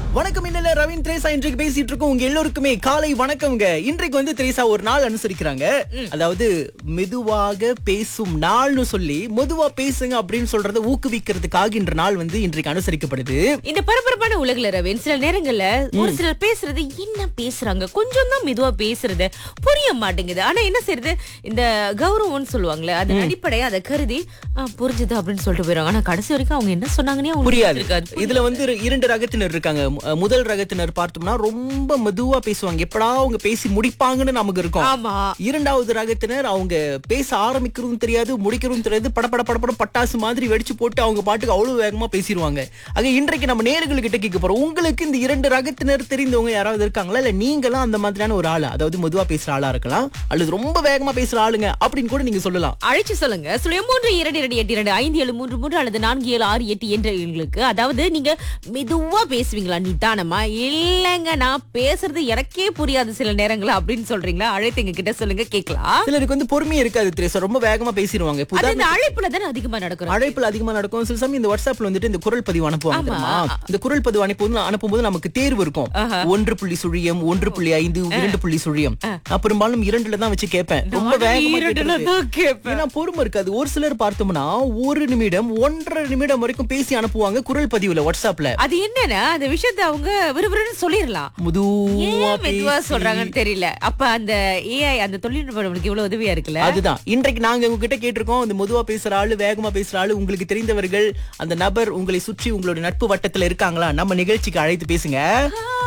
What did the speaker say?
வணக்கம் இன்னல ரவீன் திரேசா இன்றைக்கு பேசிட்டு இருக்கோம் உங்க எல்லோருக்குமே காலை வணக்கம்ங்க இன்றைக்கு வந்து திரேசா ஒரு நாள் அனுசரிக்கிறாங்க அதாவது மெதுவாக பேசும் நாள்னு சொல்லி மெதுவா பேசுங்க அப்படின்னு சொல்றத ஊக்குவிக்கிறதுக்காக இன்ற நாள் வந்து இன்றைக்கு அனுசரிக்கப்படுது இந்த பரபரப்பான உலகில் ரவீன் சில நேரங்கள்ல ஒரு சிலர் பேசுறது என்ன பேசுறாங்க கொஞ்சம் தான் மெதுவா பேசுறது புரிய மாட்டேங்குது ஆனா என்ன செய்யறது இந்த கௌரவம்னு சொல்லுவாங்கல்ல அதன் அடிப்படையை அதை கருதி "ஆ, புரிஞ்சுது அப்படின்னு சொல்லிட்டு போயிடுவாங்க ஆனா கடைசி வரைக்கும் அவங்க என்ன சொன்னாங்கன்னே அவங்களுக்கு புரியாது இருக்காது இதுல வந்து இரு- இரண்டு ரகத்தினர் இருக்காங்க மு- முதல் ரகத்தினர் பார்த்தோம்னா ரொம்ப மெதுவா பேசுவாங்க எப்படா அவங்க பேசி முடிப்பாங்கன்னு நமக்கு இருக்கும் ஆமா இரண்டாவது ரகத்தினர் அவங்க பேச ஆரம்பிக்கிறதும் தெரியாது முடிக்கிறதும் தெரியாது படபட படபட பட்டாசு மாதிரி வெடிச்சு போட்டு அவங்க பாட்டுக்கு அவ்வளவு வேகமா பேசிடுவாங்க ஆக இன்றைக்கு நம்ம நேர்கள் கிட்ட கேட்க போறோம் உங்களுக்கு இந்த இரண்டு ரகத்தினர் தெரிந்தவங்க யாராவது இருக்காங்களா இல்ல நீங்களும் அந்த மாதிரியான ஒரு ஆளா அதாவது மெதுவா பேசுற ஆளா இருக்கலாம் அல்லது ரொம்ப வேகமா பேசுற ஆளுங்க அப்படின்னு கூட நீங்க சொல்லலாம் அழைச்சு சொல்லுங்க சுழியம் மூன்று இரண்டு இரண்டு எட்டு இரண்டு ஐந்து ஏழு மூன்று மூன்று அல்லது நான்கு ஏழு ஆறு எட்டு என்ற எங்களுக்கு அதாவது நீங்க மெதுவா பேசுவீங்களா நிதானமா இல்லங்க நான் பேசுறது எனக்கே புரியாது சில நேரங்களா அப்படின்னு சொல்றீங்களா அழைத்து எங்க கிட்ட சொல்லுங்க கேட்கலாம் சிலருக்கு வந்து பொறுமையே இருக்காது திரேசா ரொம்ப வேகமா பேசிடுவாங்க இப்ப அது இந்த அழைப்புல தானே அதிகமா நடக்கும் அழைப்புல அதிகமா நடக்கும் சில சமயம் இந்த வாட்ஸ்அப்ல வந்துட்டு இந்த குரல் பதிவு அனுப்புவாங்க தெரியுமா இந்த குரல் பதிவு அனுப்பும்போது அனுப்பும்போது நமக்கு தேர்வு இருக்கும் ஒன்று புள்ளி சுழியம் ஒன்று புள்ளி ஐந்து இரண்டு புள்ளி சுழியம் நான் பெரும்பாலும் இரண்டுல தான் வச்சு கேட்பேன் ரொம்ப வேகமா இரண்டுல கேட்கறது. தான் கேட்பேன். ஏன்னா பொறுமை இருக்காது ஒரு சிலர் பார்த்தோம்னா ஒரு நிமிடம் ஒன்றரை நிமிடம் வரைக்கும் பேசி அனுப்புவாங்க குரல் பதிவுல வாட்ஸ்அப்ல அது என்னன்னா அந்த விஷயத்தை அவங்க விறுவிறுன்னு சொல்லிடலாம் முதுவா ஏன் மெதுவா பேசி- சொல்றாங்கன்னு தெரியல அப்ப அந்த ஏஐ அந்த தொழில்நுட்பம் நம்மளுக்கு இவ்வளவு உதவியா இருக்குல்ல அதுதான் இன்றைக்கு நாங்க உங்ககிட்ட கேட்டிருக்கோம் இந்த மெதுவா பேசுற ஆளு வேகமா பேசுற ஆளு உங்களுக்கு தெரிந்தவர்கள் அந்த நபர் உங்களை சுற்றி உங்களுடைய நட்பு வட்டத்துல இருக்காங்களா நம்ம நிகழ்ச்சிக்கு அழைத்து பேசுங்க